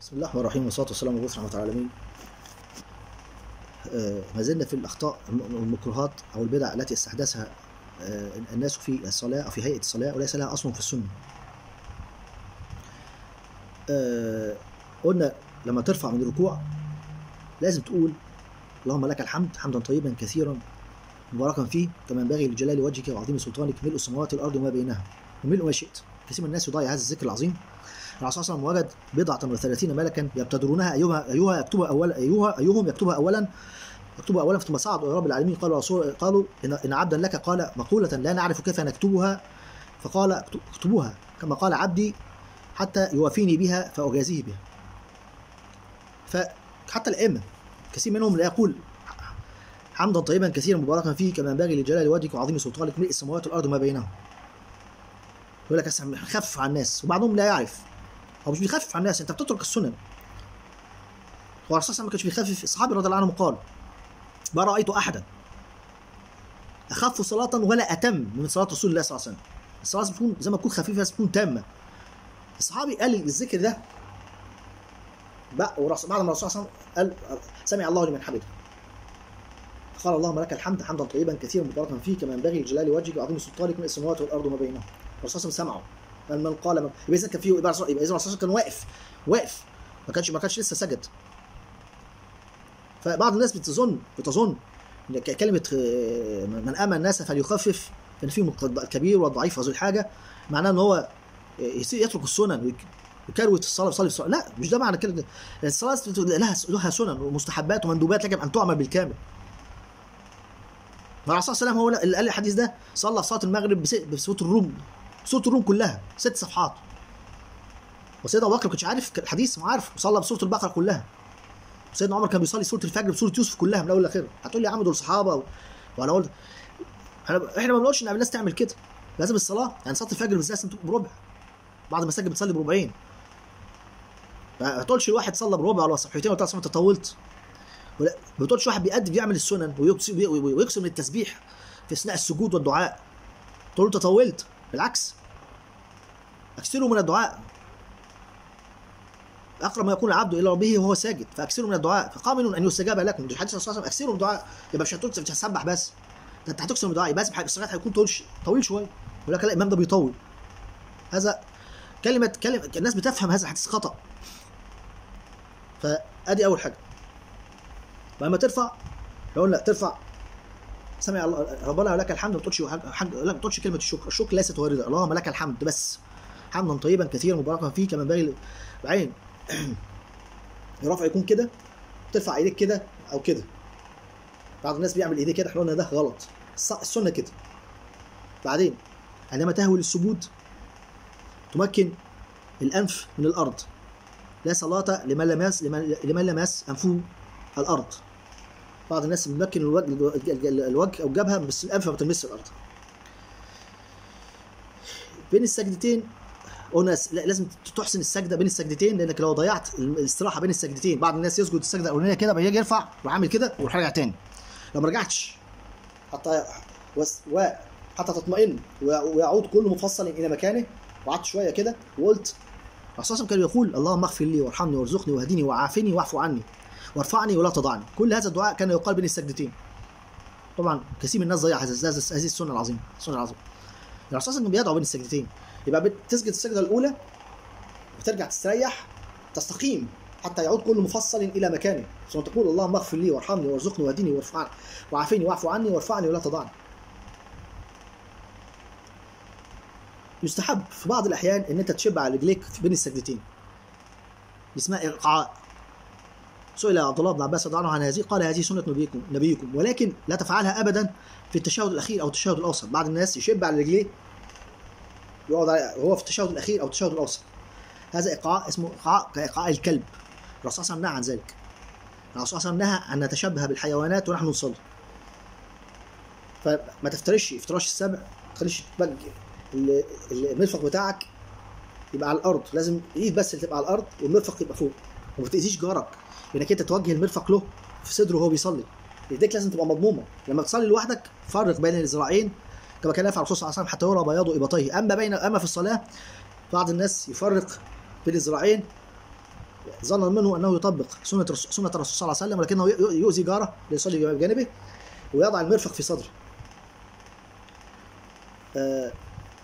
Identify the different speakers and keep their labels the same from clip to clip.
Speaker 1: بسم الله الرحمن الرحيم والصلاه والسلام على رسول رحمه العالمين آه، ما زلنا في الاخطاء والمكروهات او البدع التي استحدثها آه، الناس في الصلاه او في هيئه الصلاه وليس لها اصل في السنه آه، قلنا لما ترفع من الركوع لازم تقول اللهم لك الحمد حمدا طيبا كثيرا مباركا فيه كما ينبغي لجلال وجهك وعظيم سلطانك ملء السماوات والارض وما بينها وملء ما شئت كثير من الناس يضيع هذا الذكر العظيم الرسول صلى الله عليه وسلم وجد بضعة وثلاثين ملكا يبتدرونها أيها أيها يكتبها أولا أيها أيهم يكتبها أولا يكتبها أولا ثم صعدوا إلى رب العالمين قالوا رسول قالوا إن, إن عبدا لك قال مقولة لا نعرف كيف نكتبها فقال اكتبوها كما قال عبدي حتى يوافيني بها فأجازيه بها فحتى الأئمة كثير منهم لا يقول حمدا طيبا كثيرا مباركا فيه كما ينبغي لجلال وجهك وعظيم سلطانك ملء السماوات والارض وما بينهم يقول لك خف على الناس وبعضهم لا يعرف هو مش بيخفف على الناس انت بتترك السنن هو الرسول ما كانش بيخفف الصحابي رضي الله عنهم قال ما رايت احدا اخف صلاه ولا اتم من صلاه رسول الله صلى الله عليه وسلم الصلاه لازم تكون زي ما تكون خفيفه لازم تكون تامه الصحابي قال الذكر ده بقى بعد ما الرسول صلى الله عليه وسلم قال سمع الله لمن حمده قال اللهم لك الحمد حمدا طيبا كثيرا مباركا فيه كما ينبغي لجلال وجهك وعظيم سلطانك من السماوات والارض وما بينهم الرسول صلى الله عليه وسلم سمعه من من قال من يبقى اذا كان فيه يبقى يبقى اذا الرسول كان واقف واقف ما كانش ما كانش لسه سجد فبعض الناس بتظن بتظن ان كلمه من امن الناس فليخفف ان فيهم الكبير والضعيف وذو الحاجه معناه ان هو يترك السنن ويكروت الصلاه ويصلي الصلاه لا مش ده معنى كده الصلاه لها لها سنن ومستحبات ومندوبات يجب ان تعمل بالكامل الرسول صلى الله عليه وسلم هو اللي قال الحديث ده صلى في صلاه المغرب بسوره الروم سوره الروم كلها ست صفحات وسيدنا ابو بكر ما كانش عارف الحديث ما عارف وصلى بسوره البقره كلها سيدنا عمر كان بيصلي سوره الفجر بسوره يوسف كلها من اول لاخرها هتقول لي يا عم دول صحابه و... وانا قلت احنا ما بنقولش ان الناس تعمل كده لازم الصلاه يعني صلاه الفجر بالذات لازم بربع بعض المساجد بتصلي بربعين ما تقولش واحد صلى بربع ولا صفحتين ولا انت طولت ولا ما تقولش واحد بيأدي بيعمل السنن ويقسم من التسبيح في اثناء السجود والدعاء تقول له انت طولت بالعكس اكثروا من الدعاء اقرب ما يكون العبد الى ربه وهو ساجد فاكثروا من الدعاء فقامل ان يستجاب لكم دي الحديث صلى الله عليه وسلم اكثروا من الدعاء يبقى مش هتقول مش هتسبح بس ده انت هتكثر من الدعاء بس الصلاه هيكون طويل طويل شويه يقول لك لا الامام ده بيطول هذا كلمه كلمه الناس بتفهم هذا الحديث خطا فادي اول حاجه ولما ترفع لو قلنا ترفع سمع الله ربنا لك الحمد ما تقولش لا ما تقولش كلمه الشكر الشكر ليست وارده اللهم لك الحمد بس حمدا طيبا كثيرا مباركا فيه كما ينبغي بعدين الرفع يكون كده ترفع ايديك كده او كده بعض الناس بيعمل ايديه كده احنا قلنا ده غلط السنه كده بعدين عندما تهوي للسجود تمكن الانف من الارض لا صلاه لمن لمس لمن لمس انفه الارض بعض الناس بيمكن الوجه الوجه او الجبهه بس الانف ما بتلمسش الارض بين السجدتين قلنا لازم تحسن السجده بين السجدتين لانك لو ضيعت الاستراحه بين السجدتين بعض الناس يسجد السجده الاولانيه كده بيجي يرفع ويروح عامل كده ويروح راجع تاني لو ما رجعتش حتى و حتى تطمئن ويعود كل مفصل الى مكانه وقعدت شويه كده وقلت الرسول كان يقول اللهم اغفر لي وارحمني وارزقني واهدني وعافني واعف عني وارفعني ولا تضعني كل هذا الدعاء كان يقال بين السجدتين طبعا كثير من الناس ضيع هذه هذه السنه العظيمه السنه العظيمه الرسول انه بيدعو بين السجدتين يبقى بتسجد السجده الاولى وترجع تستريح تستقيم حتى يعود كل مفصل الى مكانه ثم تقول اللهم اغفر لي وارحمني وارزقني واهدني وارفعني وعافني واعف عني وارفعني ولا تضعني يستحب في بعض الاحيان ان انت تشب على رجليك بين السجدتين اسمها ايقاع سئل عبد الله بن عباس رضي الله عنه عن هذه قال هذه سنه نبيكم نبيكم ولكن لا تفعلها ابدا في التشهد الاخير او التشهد الاوسط بعض الناس يشب على رجليه يقعد هو في التشهد الاخير او التشهد الاوسط هذا ايقاع اسمه ايقاع كايقاع الكلب الرسول صلى الله عليه وسلم نهى عن ذلك الرسول صلى الله عليه وسلم نهى ان نتشبه بالحيوانات ونحن نصلي فما تفترش افتراش السبع ما تخليش المرفق بتاعك يبقى على الارض لازم الايد بس اللي تبقى على الارض والمرفق يبقى فوق وما تاذيش جارك انك انت توجه المرفق له في صدره وهو بيصلي ايديك لازم تبقى مضمومه لما تصلي لوحدك فرق بين الذراعين كما كان يفعل الرسول صلى الله عليه وسلم حتى يرى بياض ابطيه اما بين اما في الصلاه بعض الناس يفرق بين الذراعين ظنا منه انه يطبق سنه الرسول- سنه الرسول صلى الله عليه وسلم ولكنه ي- يؤذي جاره ليصلي بجانبه ويضع المرفق في صدره آه،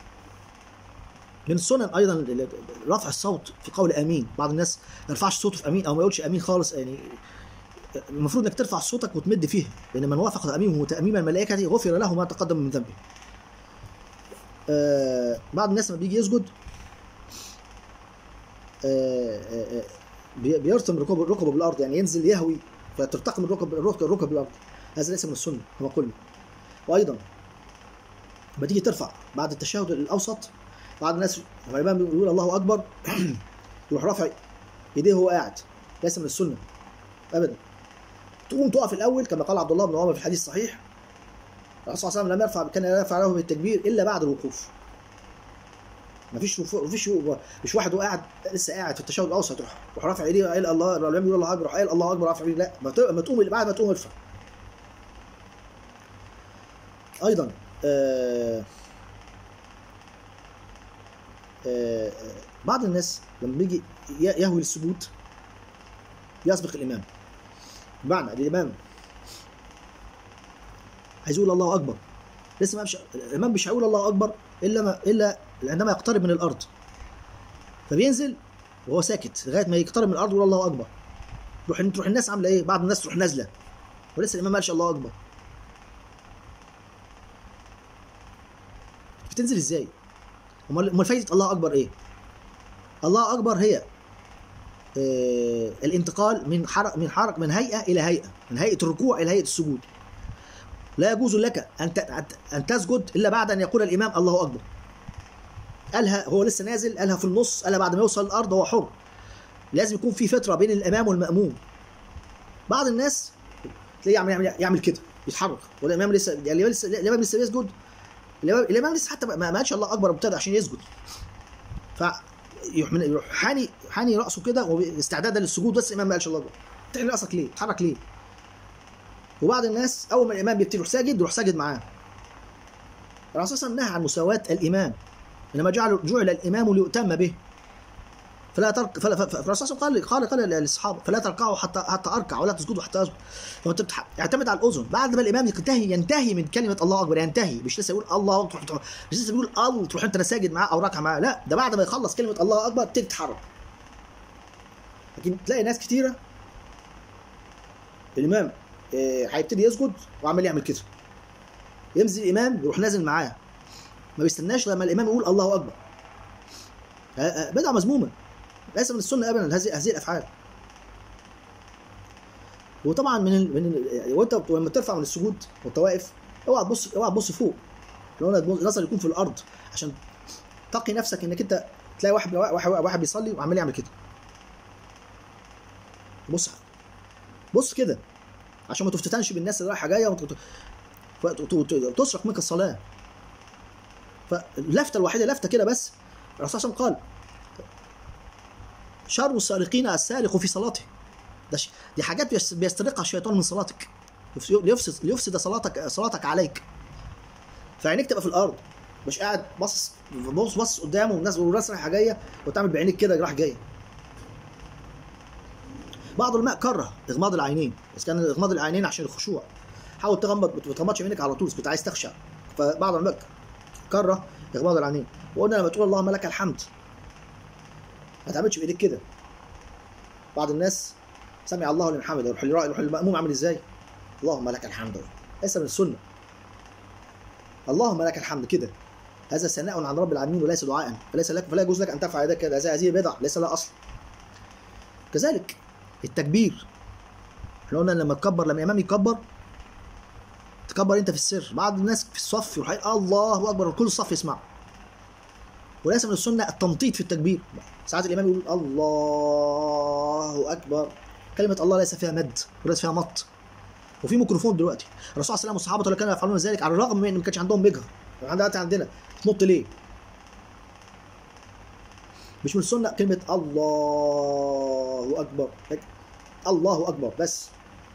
Speaker 1: من السنن ايضا ال- ال- رفع الصوت في قول امين بعض الناس ما يرفعش صوته في امين او ما يقولش امين خالص يعني المفروض انك ترفع صوتك وتمد فيه لان من وافق تاميمه تاميم الملائكه غفر له ما تقدم من ذنبه آه بعض الناس لما بيجي يسجد آه آه آه، بي- بيرسم ركبه ركبه بالارض يعني ينزل يهوي فترتقم الركب الركب الركب بالارض هذا ليس من السنه كما قلنا وايضا لما تيجي ترفع بعد التشهد الاوسط بعض الناس لما الامام بيقول الله اكبر يروح رافع ايديه وهو قاعد ليس من السنه ابدا تقوم تقف الاول كما قال عبد الله بن عمر في الحديث الصحيح الرسول صلى الله عليه وسلم لم يرفع كان لا يرفع له بالتكبير الا بعد الوقوف مفيش وفو- مفيش مش واحد وقاعد لسه قاعد في التشهد الاوسط يروح يروح رافع ايديه قايل الله الامام يقول الله اكبر يروح قايل الله اكبر رافع ايديه لا ما ت- ما تقوم بعد ما تقوم ارفع ايضا آه آه آه، بعض الناس لما بيجي ي- يهوي للسجود يسبق الامام بمعنى الامام عايز يقول الله اكبر لسه ما مش الامام مش هيقول الله اكبر الا ما الا عندما يقترب من الارض فبينزل وهو ساكت لغايه ما يقترب من الارض ويقول الله اكبر تروح تروح الناس عامله ايه بعض الناس تروح نازله ولسه الامام ما قالش الله اكبر بتنزل ازاي امال امال فايده الله اكبر ايه الله اكبر هي آه، الانتقال من حرك من حرك من هيئه الى هيئه من هيئه الركوع الى هيئه السجود لا يجوز لك ان ت- ان تسجد الا بعد ان يقول الامام الله اكبر قالها هو لسه نازل قالها في النص قالها بعد ما يوصل الارض هو حر لازم يكون في فتره بين الامام والماموم بعض الناس تلاقيه يعمل يعمل, يعمل كده يتحرك والامام لسه يعني الامام لسه الامام لسه بيسجد الامام, الإمام لسه حتى ما ما قالش الله اكبر وابتدى عشان يسجد ف يروح من- يروح حاني حاني راسه كده وهو استعدادا للسجود بس الامام ما قالش الله اكبر تحني راسك ليه؟ تتحرك ليه؟ وبعض الناس اول ما الامام بيبتدي يروح ساجد يروح ساجد معاه الرسول صلى الله عليه وسلم نهى عن مساواه الامام انما جعل جعل الامام ليؤتم به فلا ترك فلا ف- ف- فالرسول صلى الله عليه وسلم قال قال قال للاصحاب فلا تركعوا حتى حتى اركع ولا تسجدوا حتى اسجد فانت بتح... اعتمد على الاذن بعد ما الامام ينتهي ينتهي من كلمه الله اكبر ينتهي مش لسه يقول الله أكبر، تروح تروح مش لسه بيقول الله تروح انت ساجد معاه او راكع معاه لا ده بعد ما يخلص كلمه الله اكبر تبتدي تتحرك لكن تلاقي ناس كتيره الامام آه، هيبتدي يسجد وعمال يعمل كده ينزل الامام يروح نازل معاه ما بيستناش لما الامام يقول الله اكبر آه، آه، بدعه مذمومه ليس من السنه ابدا هذه هذه الافعال وطبعا من ال... من ال... وانت لما ترفع من السجود وانت واقف اوعى تبص اوعى تبص فوق لو انا النظر يكون في الارض عشان تقي نفسك انك انت تلاقي واحد واحد, واحد بيصلي وعمال يعمل كده بص بص كده عشان ما تفتتنش بالناس اللي رايحه جايه وت- وت- وت- وتسرق منك الصلاه فاللفته الوحيده لفته كده بس الرسول صلى الله عليه وسلم قال شر السارقين السارق في صلاته ده ش... دي حاجات بيس- بيسترقها الشيطان من صلاتك يفس- ليفسد ليفسد صلاتك صلاتك عليك فعينيك تبقى في الارض مش قاعد باصص باصص باصص قدامه والناس والناس رايحه جايه وتعمل بعينيك كده راح جايه بعض العلماء كره اغماض العينين بس كان اغماض العينين عشان الخشوع حاول تغمض ما تغمضش عينيك على طول بس كنت عايز تخشع فبعض العلماء كره اغماض العينين وقلنا لما تقول اللهم لك الحمد ما تعملش بايديك كده بعض الناس سمع الله لمن حمده يروح الراعي- يروح المأموم عامل ازاي؟ اللهم لك الحمد ليس من السنه اللهم لك الحمد كده هذا ثناء عن رب العالمين وليس دعاء فليس لك فلا يجوز لك ان تفعل يدك كده هذه هذه بدعه ليس لها اصل كذلك التكبير احنا قلنا لما تكبر لما الامام يكبر تكبر انت في السر بعض الناس في الصف يروح يقول الله اكبر وكل الصف يسمع وليس من السنه التنطيط في التكبير ساعات الامام يقول الله اكبر كلمه الله ليس فيها مد وليس فيها مط وفي ميكروفون دلوقتي الرسول صلى الله عليه وسلم وصحابته كانوا يفعلون ذلك على الرغم من ان ما كانش عندهم مجهر احنا دلوقتي عندنا تنط ليه مش من السنه كلمه الله اكبر لكن الله اكبر بس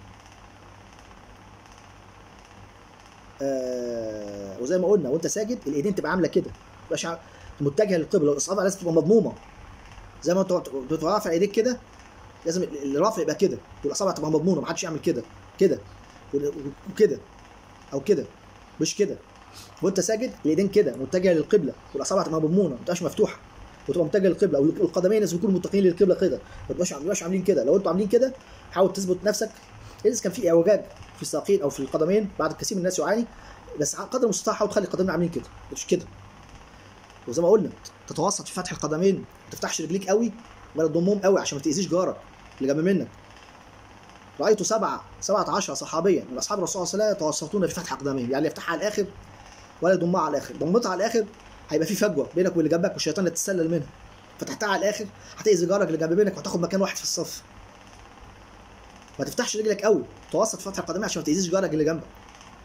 Speaker 1: آه وزي ما قلنا وانت ساجد الايدين تبقى عامله كده مش متجهه للقبله والاصابع لازم تبقى مضمومه زي ما انت بتبقى رافع ايديك كده لازم ال- الرفع يبقى كده والاصابع تبقى مضمونه محدش يعمل كده كده وكده او كده مش كده وانت ساجد الايدين كده متجهه للقبله والاصابع تبقى مضمونه ما تبقاش مفتوحه وتبقى متجهه للقبله والقدمين لازم يكونوا متقين للقبله كده ما تبقاش ما تبقاش عاملين كده لو انتوا عاملين كده حاول تثبت نفسك اذا كان في اعوجاج في الساقين او في القدمين بعد كثير من الناس يعاني بس قدر المستطاع حاول تخلي القدمين عاملين كده مش كده وزي ما قلنا تتوسط في فتح القدمين ما تفتحش رجليك قوي ولا تضمهم قوي عشان ما تاذيش جارك اللي جنب منك رايت سبعه سبعه عشر صحابيا من اصحاب الرسول صلى الله عليه وسلم يتوسطون في فتح اقدامهم يعني يفتحها على الاخر ولا يضمها على الاخر ضمتها على الاخر هيبقى في فجوه بينك وبين اللي جنبك والشيطان يتسلل منها فتحتها على الاخر هتاذي جارك اللي جنب منك وهتاخد مكان واحد في الصف ما تفتحش رجلك قوي توسط فتح القدمين عشان ما تاذيش جارك اللي جنبك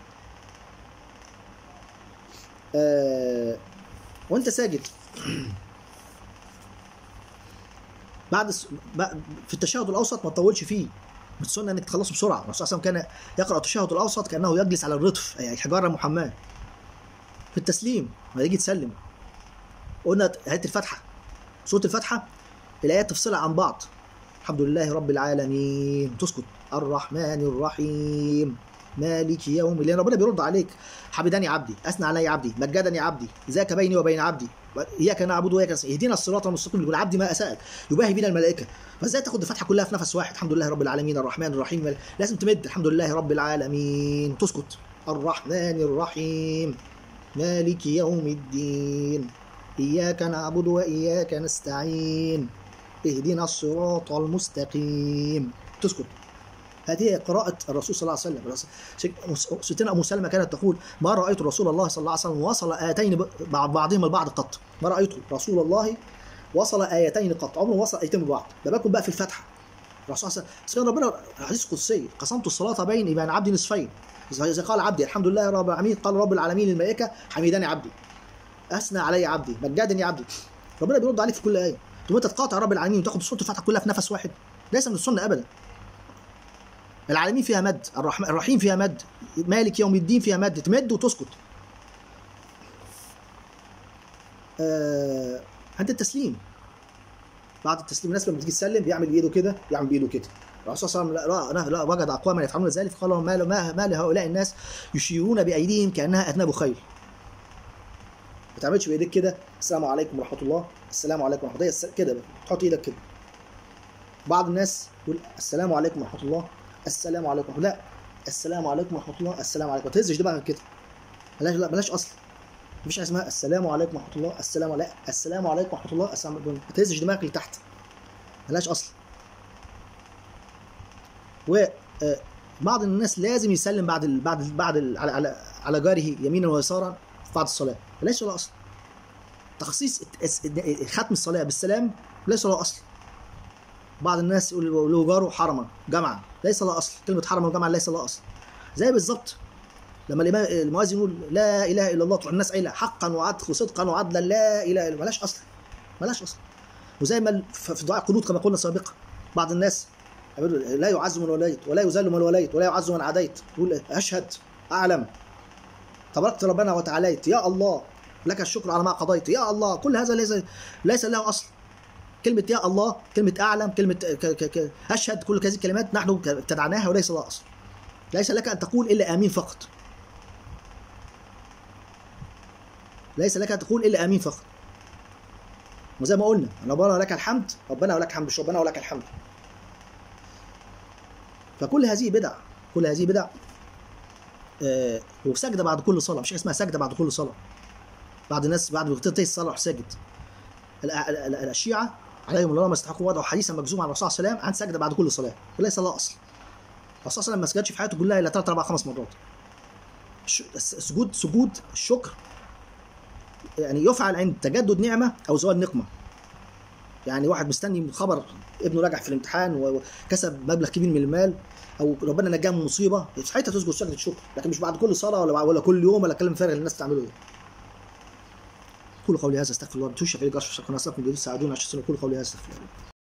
Speaker 1: آه وانت ساجد بعد الس... بعد- في التشهد الاوسط ما تطولش فيه من السنه انك تخلصه بسرعه الرسول صلى الله عليه وسلم كان يقرا التشهد الاوسط كانه يجلس على الرطف اي حجاره محماه في التسليم لما يجي تسلم قلنا آية الفاتحة سورة الفاتحة الآيات تفصلها عن بعض الحمد لله رب العالمين تسكت الرحمن الرحيم مالك يوم لأن ربنا بيرد عليك حمدني عبدي أثنى علي عبدي مجدني عبدي ذاك بيني وبين عبدي إياك نعبد وإياك نستعين اهدنا الصراط المستقيم يقول عبدي ما أسأل يباهي بنا الملائكة فازاي تاخد الفاتحة كلها في نفس واحد الحمد لله رب العالمين الرحمن الرحيم لازم تمد الحمد لله رب العالمين تسكت الرحمن الرحيم مالك يوم الدين إياك نعبد وإياك نستعين اهدنا الصراط المستقيم تسكت هذه قراءة الرسول صلى الله عليه وسلم ستنا أم سلمة كانت تقول ما رأيت رسول الله صلى الله عليه وسلم وصل آيتين بعض بعضهم البعض قط ما رأيت رسول الله وصل آيتين قط عمره وصل آيتين ببعض ده بالكم بقى في الفتحة الرسول صلى الله عليه وسلم ربنا حديث قدسي قسمت الصلاة بيني بين عبدي نصفين إذا قال عبدي الحمد لله رب العالمين قال رب العالمين الملائكة حمدني عبدي أثنى علي عبدي مجدني عبدي ربنا بيرد عليك في كل آية طب أنت تقاطع رب العالمين وتاخد سورة الفاتحة كلها في نفس واحد ليس من السنة أبدا العالمين فيها مد الرحمن الرحيم فيها مد مالك يوم الدين فيها مد تمد وتسكت آه عند التسليم بعد التسليم الناس لما تيجي تسلم بيعمل بايده كده يعمل بايده كده الرسول صلى الله عليه وسلم لا, لا وجد اقواما يفعلون ذلك فقال لهم ما, ما, ما لهؤلاء الناس يشيرون بايديهم كانها اذناب خيل ما تعملش بايديك كده السلام عليكم ورحمه الله السلام عليكم ورحمه الله كده تحط ايدك كده بعض الناس يقول السلام عليكم ورحمه الله السلام عليكم ورحمه لا السلام عليكم ورحمه الله السلام عليكم ما تهزش دماغك كده بلاش لا بلاش اصل مفيش حاجه اسمها السلام عليكم ورحمه الله السلام عليكم السلام عليكم ورحمه الله السلام عليكم ما تهزش دماغك لتحت ملاش اصل و بعض الناس لازم يسلم بعد ال بعد ال بعد ال على على على جاره يمينا ويسارا بعد الصلاه ليس له اصل تخصيص ختم الصلاه بالسلام ليس له اصل بعض الناس يقول له جاره حرما جمعا ليس له اصل كلمه حرما وجمعا ليس له اصل زي بالظبط لما الامام المؤذن يقول لا اله الا الله تروح الناس قايله حقا وعدل وصدقا وعدلا لا اله الا ملاش اصل ملاش اصل وزي ما في دعاء القنوت كما قلنا سابقا بعض الناس لا يعز من وليت ولا يذل من وليت ولا يعز من عاديت يقول اشهد اعلم تباركت ربنا وتعاليت يا الله لك الشكر على ما قضيت يا الله كل هذا ليس ليس له اصل كلمة يا الله كلمة أعلم كلمة ك ك ك أشهد كل هذه الكلمات نحن ابتدعناها وليس لها أصل ليس لك أن تقول إلا آمين فقط ليس لك أن تقول إلا آمين فقط وزي ما قلنا ربنا ولك الحمد ربنا ولك الحمد مش ربنا ولك الحمد فكل هذه بدع كل هذه بدع آه وسجده بعد كل صلاه مش اسمها سجده بعد كل صلاه بعض الناس بعد ما تنتهي الصلاه يروح ساجد الشيعه عليهم الله ما استحقوا وضعوا حديثا مجزوم عن الرسول صلى الله عليه وسلم عن سجده بعد كل صلاه وليس لها اصل الرسول صلى الله عليه وسلم ما سجدش في حياته كلها الا ثلاث اربع خمس مرات سجود سجود الشكر يعني يفعل عند تجدد نعمه او زوال نقمه يعني واحد مستني خبر ابنه نجح في الامتحان وكسب مبلغ كبير من المال او ربنا نجاه من مصيبه ساعتها تسجد سجده شكر لكن مش بعد كل صلاه ولا ولا كل يوم ولا كلام فارغ اللي الناس تعمله ده قولوا قولي هذا استغفر الله تشفى في الجرش في القناه ساعدونا عشان قولوا قولي هذا استغفر الله